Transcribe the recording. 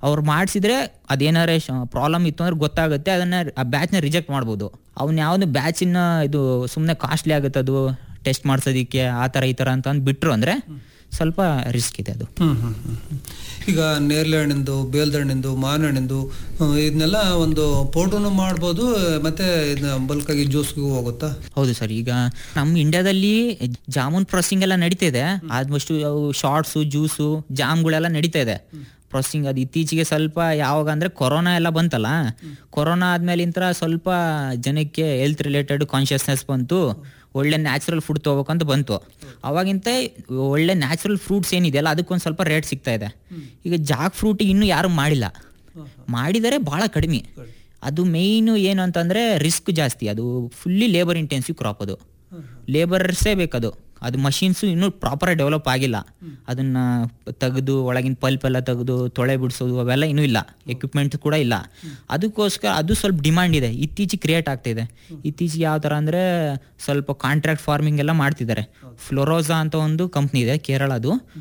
ಅವ್ರು ಮಾಡಿಸಿದ್ರೆ ಅದೇನಾರ ಪ್ರಾಬ್ಲಮ್ ಇತ್ತು ಅಂದ್ರೆ ಗೊತ್ತಾಗುತ್ತೆ ಅದನ್ನ ಆ ಬ್ಯಾಚ್ನ ರಿಜೆಕ್ಟ್ ಮಾಡ್ಬೋದು ಅವ್ನ ಯಾವ್ದು ಬ್ಯಾಚಿನ ಇದು ಸುಮ್ಮನೆ ಕಾಸ್ಟ್ಲಿ ಆಗುತ್ತೆ ಅದು ಟೆಸ್ಟ್ ಮಾಡ್ಸೋದಿಕ್ಕೆ ಆ ಥರ ಈ ಥರ ಅಂತ ಅಂದ್ ಬಿಟ್ರು ಅಂದರೆ ಸ್ವಲ್ಪ ರಿಸ್ಕ್ ಇದೆ ಅದು ಹ್ಮ್ ಹ್ಮ್ ಹ್ಮ್ ಹ್ಮ್. ಈಗ ನೇರಳೆ ಹಣ್ಣಿಂದು ಬೇಲ್ದ ಹಣ್ಣಿಂದು ಮಾವಿನ ಹಣ್ಣಿಂದು ಆ, ಇದನ್ನೆಲ್ಲ ಒಂದು ಪೌಡ್ರನು ಮಾಡ್ಬೋದು ಮತ್ತೆ ಇದನ್ನ ಬಲ್ಕಾಗಿ ಜ್ಯೂಸ್ಗೂ ಹೋಗುತ್ತಾ ಹೌದು ಸರ್ ಈಗ ನಮ್ಮ ಇಂಡಿಯಾದಲ್ಲಿ ಜಾಮೂನ್ ಪ್ರೊಸೆಸಿಂಗ್ ಎಲ್ಲ ನಡೀತಾ ಇದೆ ಆಲ್ಮೋಸ್ಟ್ ಅವು ಶಾರ್ಟ್ಸು ಜ್ಯೂಸು ಜಾಮ್ಗಳೆಲ್ಲ ನಡೀತಾ ಇದೆ ಪ್ರೊಸೆಸಿಂಗ್ ಅದು ಇತ್ತೀಚೆಗೆ ಸ್ವಲ್ಪ ಯಾವಾಗ ಅಂದ್ರೆ ಕೊರೋನಾ ಎಲ್ಲ ಬಂತಲ್ಲ ಕೊರೋನಾ ಆದ್ಮೇಲಿಂದ ಸ್ವಲ್ಪ ಜನಕ್ಕೆ ಹೆಲ್ತ್ ರಿಲೇಟೆಡ್ ಕಾನ್ಶಿಯಸ್ನೆಸ್ ಬಂತು ಒಳ್ಳೆ ನ್ಯಾಚುರಲ್ ಫುಡ್ ತೊಗೋಬೇಕಂತ ಬಂತು ಅವಾಗಿಂತ ಒಳ್ಳೆ ನ್ಯಾಚುರಲ್ ಫ್ರೂಟ್ಸ್ ಏನಿದೆಯಲ್ಲ ಅದಕ್ಕೊಂದು ಸ್ವಲ್ಪ ರೇಟ್ ಸಿಗ್ತಾ ಇದೆ ಈಗ ಜಾಕ್ ಫ್ರೂಟಿಗೆ ಇನ್ನೂ ಯಾರು ಮಾಡಿಲ್ಲ ಮಾಡಿದರೆ ಭಾಳ ಕಡಿಮೆ ಅದು ಮೇಯ್ನು ಏನು ಅಂತಂದ್ರೆ ರಿಸ್ಕ್ ಜಾಸ್ತಿ ಅದು ಫುಲ್ಲಿ ಲೇಬರ್ ಇಂಟೆನ್ಸಿವ್ ಕ್ರಾಪ್ ಅದು ಲೇಬರ್ಸೇ ಬೇಕದು ಅದು ಮಷಿನ್ಸು ಇನ್ನೂ ಪ್ರಾಪರಾಗಿ ಡೆವಲಪ್ ಆಗಿಲ್ಲ ಅದನ್ನ ತೆಗೆದು ಒಳಗಿನ ಪಲ್ಪ್ ಎಲ್ಲ ತೆಗೆದು ತೊಳೆ ಬಿಡಿಸೋದು ಅವೆಲ್ಲ ಇನ್ನೂ ಇಲ್ಲ ಎಕ್ವಿಪ್ಮೆಂಟ್ ಕೂಡ ಇಲ್ಲ ಅದಕ್ಕೋಸ್ಕರ ಅದು ಸ್ವಲ್ಪ ಡಿಮಾಂಡ್ ಇದೆ ಇತ್ತೀಚೆಗೆ ಕ್ರಿಯೇಟ್ ಆಗ್ತಿದೆ ಇತ್ತೀಚೆಗೆ ಯಾವ ಥರ ಅಂದರೆ ಸ್ವಲ್ಪ ಕಾಂಟ್ರಾಕ್ಟ್ ಫಾರ್ಮಿಂಗ್ ಎಲ್ಲ ಮಾಡ್ತಿದ್ದಾರೆ ಫ್ಲೋರೋಸಾ ಅಂತ ಒಂದು ಕಂಪ್ನಿ ಇದೆ ಕೇರಳದು